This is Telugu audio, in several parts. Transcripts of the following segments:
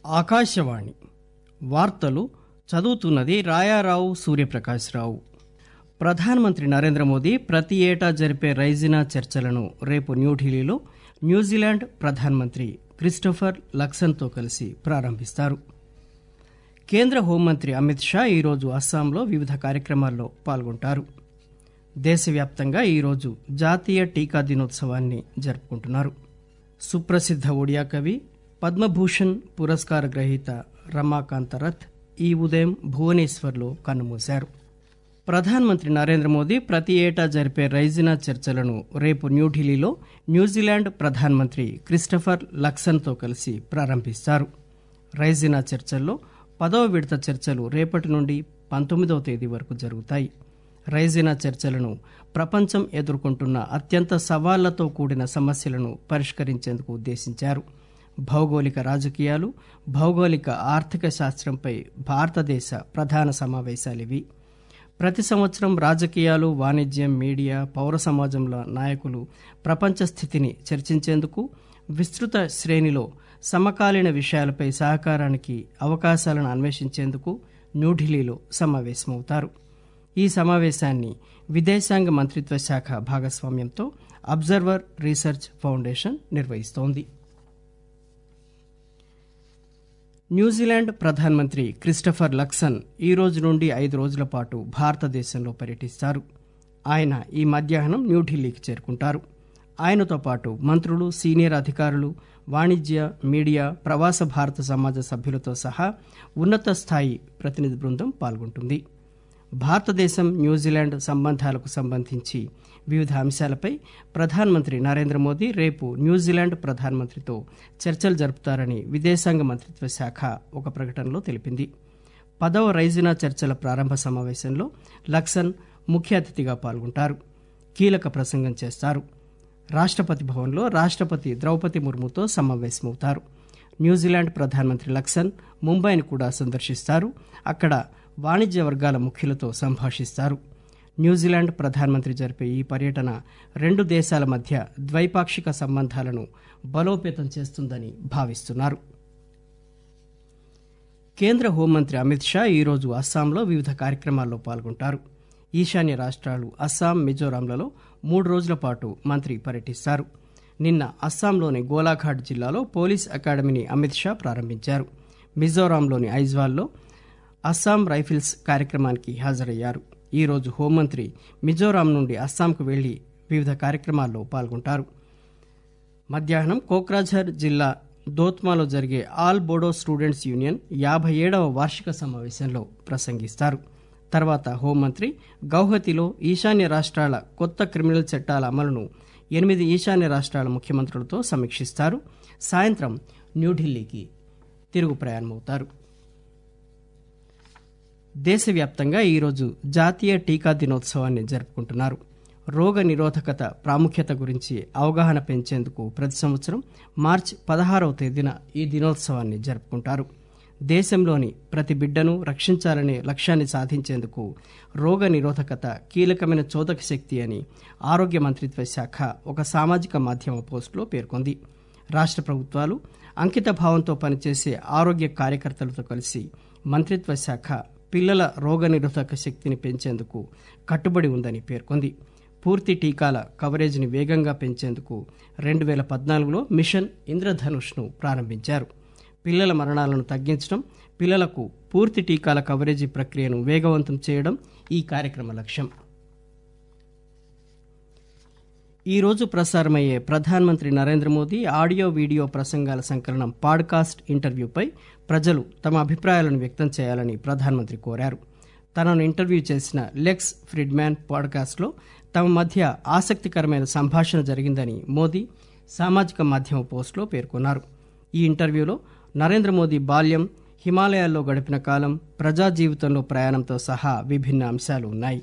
ఆకాశవాణి వార్తలు చదువుతున్నది రాయారావు సూర్యప్రకాశ్రావు ప్రధానమంత్రి నరేంద్ర మోదీ ప్రతి ఏటా జరిపే రైజినా చర్చలను రేపు న్యూఢిల్లీలో న్యూజిలాండ్ ప్రధానమంత్రి క్రిస్టోఫర్ లక్సన్తో కలిసి ప్రారంభిస్తారు కేంద్ర హోంమంత్రి అమిత్ షా ఈరోజు అస్సాంలో వివిధ కార్యక్రమాల్లో పాల్గొంటారు దేశవ్యాప్తంగా ఈరోజు జాతీయ టీకా దినోత్సవాన్ని జరుపుకుంటున్నారు సుప్రసిద్ధ ఒడియా కవి పద్మభూషణ్ పురస్కార గ్రహీత రమాకాంత రథ్ ఈ ఉదయం భువనేశ్వర్లో కన్నుమూశారు ప్రధానమంత్రి నరేంద్ర మోదీ ప్రతి ఏటా జరిపే రైజినా చర్చలను రేపు న్యూఢిల్లీలో న్యూజిలాండ్ ప్రధానమంత్రి క్రిస్టఫర్ లక్సన్తో కలిసి ప్రారంభిస్తారు రైజినా చర్చల్లో పదవ విడత చర్చలు రేపటి నుండి పంతొమ్మిదవ తేదీ వరకు జరుగుతాయి రైజినా చర్చలను ప్రపంచం ఎదుర్కొంటున్న అత్యంత సవాళ్లతో కూడిన సమస్యలను పరిష్కరించేందుకు ఉద్దేశించారు భౌగోళిక రాజకీయాలు భౌగోళిక ఆర్థిక శాస్త్రంపై భారతదేశ ప్రధాన సమావేశాలివి ప్రతి సంవత్సరం రాజకీయాలు వాణిజ్యం మీడియా పౌర సమాజంలో నాయకులు ప్రపంచ స్థితిని చర్చించేందుకు విస్తృత శ్రేణిలో సమకాలీన విషయాలపై సహకారానికి అవకాశాలను అన్వేషించేందుకు న్యూఢిల్లీలో సమావేశమవుతారు ఈ సమావేశాన్ని విదేశాంగ మంత్రిత్వ శాఖ భాగస్వామ్యంతో అబ్జర్వర్ రీసెర్చ్ ఫౌండేషన్ నిర్వహిస్తోంది న్యూజిలాండ్ ప్రధానమంత్రి క్రిస్టఫర్ లక్సన్ ఈ రోజు నుండి ఐదు రోజుల పాటు భారతదేశంలో పర్యటిస్తారు ఆయన ఈ మధ్యాహ్నం న్యూఢిల్లీకి చేరుకుంటారు ఆయనతో పాటు మంత్రులు సీనియర్ అధికారులు వాణిజ్య మీడియా ప్రవాస భారత సమాజ సభ్యులతో సహా ఉన్నత స్థాయి ప్రతినిధి బృందం పాల్గొంటుంది భారతదేశం న్యూజిలాండ్ సంబంధాలకు సంబంధించి వివిధ అంశాలపై ప్రధానమంత్రి నరేంద్ర మోదీ రేపు న్యూజిలాండ్ ప్రధానమంత్రితో చర్చలు జరుపుతారని విదేశాంగ మంత్రిత్వ శాఖ ఒక ప్రకటనలో తెలిపింది పదవ రైజినా చర్చల ప్రారంభ సమావేశంలో లక్సన్ ముఖ్య అతిథిగా పాల్గొంటారు కీలక ప్రసంగం చేస్తారు రాష్ట్రపతి భవన్లో రాష్ట్రపతి ద్రౌపది ముర్ముతో సమావేశమవుతారు న్యూజిలాండ్ ప్రధానమంత్రి లక్సన్ ముంబైని కూడా సందర్శిస్తారు అక్కడ వాణిజ్య వర్గాల ముఖ్యులతో సంభాషిస్తారు న్యూజిలాండ్ ప్రధానమంత్రి జరిపే ఈ పర్యటన రెండు దేశాల మధ్య ద్వైపాక్షిక సంబంధాలను బలోపేతం చేస్తుందని భావిస్తున్నారు కేంద్ర హోంమంత్రి అమిత్ షా ఈరోజు అస్సాంలో వివిధ కార్యక్రమాల్లో పాల్గొంటారు ఈశాన్య రాష్ట్రాలు అస్సాం మిజోరాంలలో మూడు రోజుల పాటు మంత్రి పర్యటిస్తారు నిన్న అస్సాంలోని గోలాఘాట్ జిల్లాలో పోలీస్ అకాడమీని అమిత్ షా ప్రారంభించారు మిజోరాంలోని ఐజ్వాల్లో అస్సాం రైఫిల్స్ కార్యక్రమానికి హాజరయ్యారు ఈరోజు హోంమంత్రి మిజోరాం నుండి అస్సాంకు వెళ్లి వివిధ కార్యక్రమాల్లో పాల్గొంటారు మధ్యాహ్నం కోక్రాఝర్ జిల్లా దోత్మాలో జరిగే ఆల్ బోడో స్టూడెంట్స్ యూనియన్ యాభై ఏడవ వార్షిక సమావేశంలో ప్రసంగిస్తారు తర్వాత హోంమంత్రి గౌహతిలో ఈశాన్య రాష్ట్రాల కొత్త క్రిమినల్ చట్టాల అమలును ఎనిమిది ఈశాన్య రాష్ట్రాల ముఖ్యమంత్రులతో సమీక్షిస్తారు సాయంత్రం న్యూఢిల్లీకి తిరుగు ప్రయాణమవుతారు దేశవ్యాప్తంగా ఈరోజు జాతీయ టీకా దినోత్సవాన్ని జరుపుకుంటున్నారు రోగ నిరోధకత ప్రాముఖ్యత గురించి అవగాహన పెంచేందుకు ప్రతి సంవత్సరం మార్చి పదహారవ తేదీన ఈ దినోత్సవాన్ని జరుపుకుంటారు దేశంలోని ప్రతి బిడ్డను రక్షించాలనే లక్ష్యాన్ని సాధించేందుకు రోగ నిరోధకత కీలకమైన చోదక శక్తి అని ఆరోగ్య మంత్రిత్వ శాఖ ఒక సామాజిక మాధ్యమ పోస్టులో పేర్కొంది రాష్ట్ర ప్రభుత్వాలు అంకిత భావంతో పనిచేసే ఆరోగ్య కార్యకర్తలతో కలిసి మంత్రిత్వ శాఖ పిల్లల రోగనిరోధక శక్తిని పెంచేందుకు కట్టుబడి ఉందని పేర్కొంది పూర్తి టీకాల కవరేజ్ని వేగంగా పెంచేందుకు రెండు వేల పద్నాలుగులో మిషన్ ఇంద్రధనుష్ను ప్రారంభించారు పిల్లల మరణాలను తగ్గించడం పిల్లలకు పూర్తి టీకాల కవరేజీ ప్రక్రియను వేగవంతం చేయడం ఈ కార్యక్రమ లక్ష్యం ఈ రోజు ప్రసారమయ్యే ప్రధానమంత్రి నరేంద్ర మోదీ ఆడియో వీడియో ప్రసంగాల సంకలనం పాడ్కాస్ట్ ఇంటర్వ్యూపై ప్రజలు తమ అభిప్రాయాలను వ్యక్తం చేయాలని ప్రధానమంత్రి కోరారు తనను ఇంటర్వ్యూ చేసిన లెక్స్ ఫ్రిడ్మ్యాన్ పాడ్కాస్ట్లో తమ మధ్య ఆసక్తికరమైన సంభాషణ జరిగిందని మోదీ సామాజిక మాధ్యమ పోస్టులో పేర్కొన్నారు ఈ ఇంటర్వ్యూలో నరేంద్ర మోదీ బాల్యం హిమాలయాల్లో గడిపిన కాలం ప్రజా జీవితంలో ప్రయాణంతో సహా విభిన్న అంశాలు ఉన్నాయి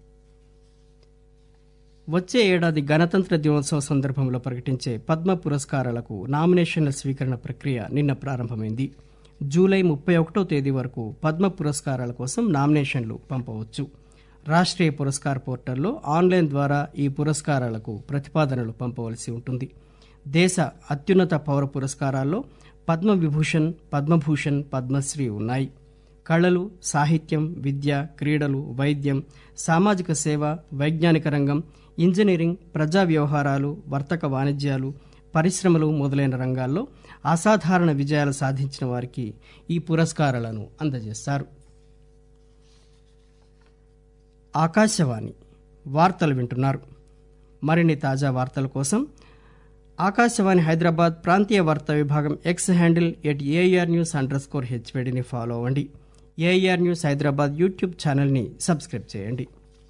వచ్చే ఏడాది గణతంత్ర దినోత్సవ సందర్భంలో ప్రకటించే పద్మ పురస్కారాలకు నామినేషన్ల స్వీకరణ ప్రక్రియ నిన్న ప్రారంభమైంది జూలై ముప్పై ఒకటో తేదీ వరకు పద్మ పురస్కారాల కోసం నామినేషన్లు పంపవచ్చు రాష్ట్రీయ పురస్కార్ పోర్టల్లో ఆన్లైన్ ద్వారా ఈ పురస్కారాలకు ప్రతిపాదనలు పంపవలసి ఉంటుంది దేశ అత్యున్నత పౌర పురస్కారాల్లో పద్మవిభూషణ్ పద్మభూషణ్ పద్మశ్రీ ఉన్నాయి కళలు సాహిత్యం విద్య క్రీడలు వైద్యం సామాజిక సేవ వైజ్ఞానిక రంగం ఇంజనీరింగ్ ప్రజా వ్యవహారాలు వర్తక వాణిజ్యాలు పరిశ్రమలు మొదలైన రంగాల్లో అసాధారణ విజయాలు సాధించిన వారికి ఈ పురస్కారాలను అందజేస్తారు ఆకాశవాణి వార్తలు వింటున్నారు మరిన్ని తాజా వార్తల కోసం ఆకాశవాణి హైదరాబాద్ ప్రాంతీయ వార్తా విభాగం X handle at AR news underscore హెచ్వేడిని ఫాలో అవ్వండి ఏఆర్ న్యూస్ హైదరాబాద్ యూట్యూబ్ ఛానల్ని సబ్స్క్రైబ్ చేయండి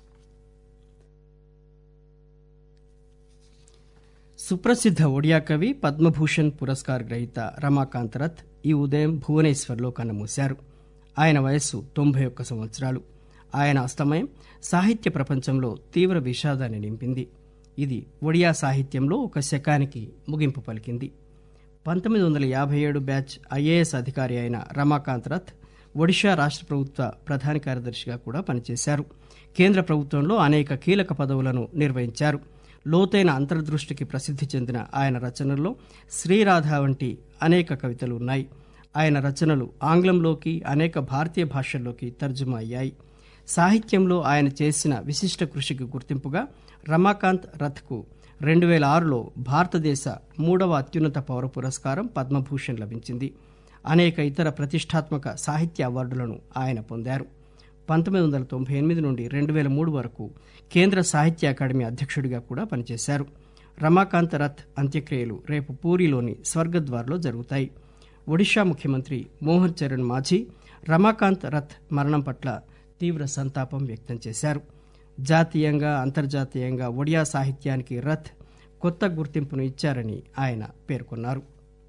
సుప్రసిద్ధ ఒడియా కవి పద్మభూషణ్ పురస్కార్ గ్రహీత రమాకాంత్ రథ్ ఈ ఉదయం భువనేశ్వర్లో కన్నుమూశారు ఆయన వయస్సు తొంభై ఒక్క సంవత్సరాలు ఆయన అస్తమయం సాహిత్య ప్రపంచంలో తీవ్ర విషాదాన్ని నింపింది ఇది ఒడియా సాహిత్యంలో ఒక శకానికి ముగింపు పలికింది పంతొమ్మిది వందల యాభై ఏడు బ్యాచ్ ఐఏఎస్ అధికారి అయిన రమాకాంత్ రథ్ ఒడిషా రాష్ట్ర ప్రభుత్వ ప్రధాన కార్యదర్శిగా కూడా పనిచేశారు కేంద్ర ప్రభుత్వంలో అనేక కీలక పదవులను నిర్వహించారు లోతైన అంతర్దృష్టికి ప్రసిద్ధి చెందిన ఆయన రచనల్లో శ్రీరాధ వంటి అనేక కవితలు ఉన్నాయి ఆయన రచనలు ఆంగ్లంలోకి అనేక భారతీయ భాషల్లోకి తర్జుమా అయ్యాయి సాహిత్యంలో ఆయన చేసిన విశిష్ట కృషికి గుర్తింపుగా రమాకాంత్ రథ్కు రెండు వేల ఆరులో భారతదేశ మూడవ అత్యున్నత పౌర పురస్కారం పద్మభూషణ్ లభించింది అనేక ఇతర ప్రతిష్టాత్మక సాహిత్య అవార్డులను ఆయన పొందారు పంతొమ్మిది వందల తొంభై ఎనిమిది నుండి రెండు వేల మూడు వరకు కేంద్ర సాహిత్య అకాడమీ అధ్యక్షుడిగా కూడా పనిచేశారు రమాకాంత్ రథ్ అంత్యక్రియలు రేపు పూరిలోని స్వర్గద్వార్లో జరుగుతాయి ఒడిషా ముఖ్యమంత్రి మోహన్ చరణ్ మాఝీ రమాకాంత్ రథ్ మరణం పట్ల తీవ్ర సంతాపం వ్యక్తం చేశారు జాతీయంగా అంతర్జాతీయంగా ఒడియా సాహిత్యానికి రథ్ కొత్త గుర్తింపును ఇచ్చారని ఆయన పేర్కొన్నారు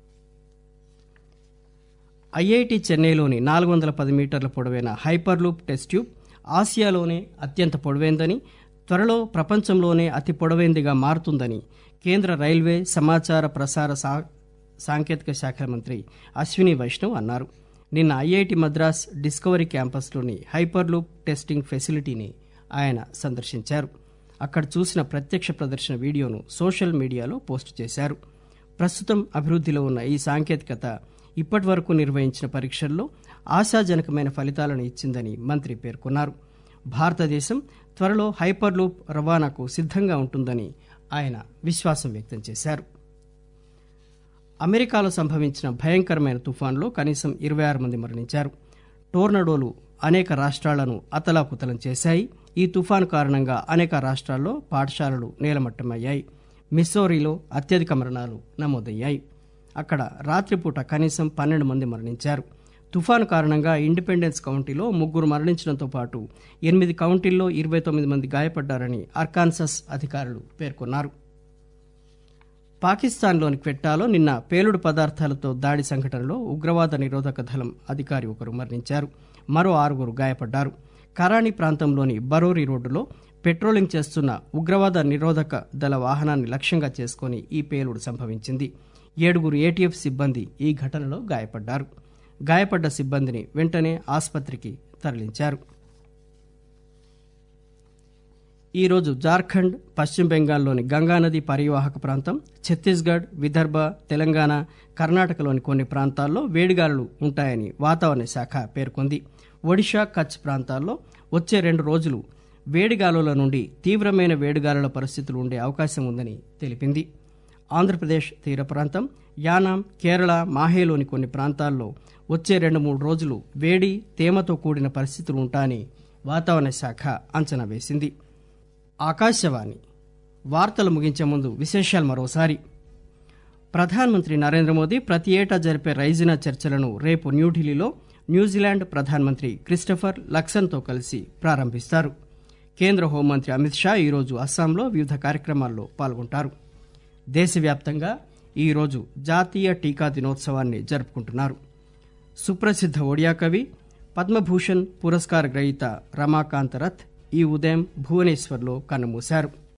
ఐఐటి చెన్నైలోని నాలుగు వందల పది మీటర్ల పొడవైన హైపర్లూప్ టెస్ట్ ట్యూబ్ ఆసియాలోనే అత్యంత పొడవైందని త్వరలో ప్రపంచంలోనే అతి పొడవైందిగా మారుతుందని కేంద్ర రైల్వే సమాచార ప్రసార సాంకేతిక శాఖల మంత్రి అశ్విని వైష్ణవ్ అన్నారు నిన్న ఐఐటి మద్రాస్ డిస్కవరీ క్యాంపస్లోని హైపర్లూప్ టెస్టింగ్ ఫెసిలిటీని ఆయన సందర్శించారు అక్కడ చూసిన ప్రత్యక్ష ప్రదర్శన వీడియోను సోషల్ మీడియాలో పోస్టు చేశారు ప్రస్తుతం అభివృద్ధిలో ఉన్న ఈ సాంకేతికత ఇప్పటి వరకు నిర్వహించిన పరీక్షల్లో ఆశాజనకమైన ఫలితాలను ఇచ్చిందని మంత్రి పేర్కొన్నారు భారతదేశం త్వరలో హైపర్లూప్ రవాణాకు సిద్ధంగా ఉంటుందని ఆయన విశ్వాసం వ్యక్తం చేశారు అమెరికాలో సంభవించిన భయంకరమైన తుఫాన్లో కనీసం ఇరవై ఆరు మంది మరణించారు టోర్నడోలు అనేక రాష్ట్రాలను అతలాకుతలం చేశాయి ఈ తుఫాను కారణంగా అనేక రాష్ట్రాల్లో పాఠశాలలు నేలమట్టమయ్యాయి మిస్సోరీలో అత్యధిక మరణాలు నమోదయ్యాయి అక్కడ రాత్రిపూట కనీసం పన్నెండు మంది మరణించారు తుఫాను కారణంగా ఇండిపెండెన్స్ కౌంటీలో ముగ్గురు మరణించడంతో పాటు ఎనిమిది కౌంటీల్లో ఇరవై తొమ్మిది మంది గాయపడ్డారని అర్కాన్సస్ అధికారులు పేర్కొన్నారు పాకిస్తాన్లోని క్వెట్టాలో నిన్న పేలుడు పదార్థాలతో దాడి సంఘటనలో ఉగ్రవాద నిరోధక దళం అధికారి ఒకరు మరణించారు మరో ఆరుగురు గాయపడ్డారు కరాణి ప్రాంతంలోని బరోరి రోడ్డులో పెట్రోలింగ్ చేస్తున్న ఉగ్రవాద నిరోధక దళ వాహనాన్ని లక్ష్యంగా చేసుకుని ఈ పేలుడు సంభవించింది ఏడుగురు ఏటీఎఫ్ సిబ్బంది ఈ ఘటనలో గాయపడ్డారు గాయపడ్డ సిబ్బందిని వెంటనే ఆసుపత్రికి తరలించారు ఈరోజు జార్ఖండ్ పశ్చిమ బెంగాల్లోని గంగానది పరివాహక ప్రాంతం ఛత్తీస్గఢ్ విదర్భ తెలంగాణ కర్ణాటకలోని కొన్ని ప్రాంతాల్లో వేడిగాలులు ఉంటాయని వాతావరణ శాఖ పేర్కొంది ఒడిషా కచ్ ప్రాంతాల్లో వచ్చే రెండు రోజులు వేడిగాలుల నుండి తీవ్రమైన వేడిగాలుల పరిస్థితులు ఉండే అవకాశం ఉందని తెలిపింది ఆంధ్రప్రదేశ్ తీర ప్రాంతం యానాం కేరళ మాహేలోని కొన్ని ప్రాంతాల్లో వచ్చే రెండు మూడు రోజులు వేడి తేమతో కూడిన పరిస్థితులు ఉంటాయని వాతావరణ శాఖ అంచనా వేసింది ఆకాశవాణి వార్తలు ముగించే ముందు విశేషాలు మరోసారి ప్రధానమంత్రి నరేంద్ర మోదీ ప్రతి ఏటా జరిపే రైజినా చర్చలను రేపు న్యూఢిల్లీలో న్యూజిలాండ్ ప్రధానమంత్రి క్రిస్టఫర్ లక్సన్తో కలిసి ప్రారంభిస్తారు కేంద్ర హోంమంత్రి అమిత్ షా ఈరోజు అస్సాంలో వివిధ కార్యక్రమాల్లో పాల్గొంటారు దేశవ్యాప్తంగా ఈరోజు జాతీయ టీకా దినోత్సవాన్ని జరుపుకుంటున్నారు సుప్రసిద్ధ ఒడియా కవి పద్మభూషణ్ పురస్కార గ్రహీత రమాకాంత్ రథ్ ఈ ఉదయం భువనేశ్వర్లో కన్నుమూశారు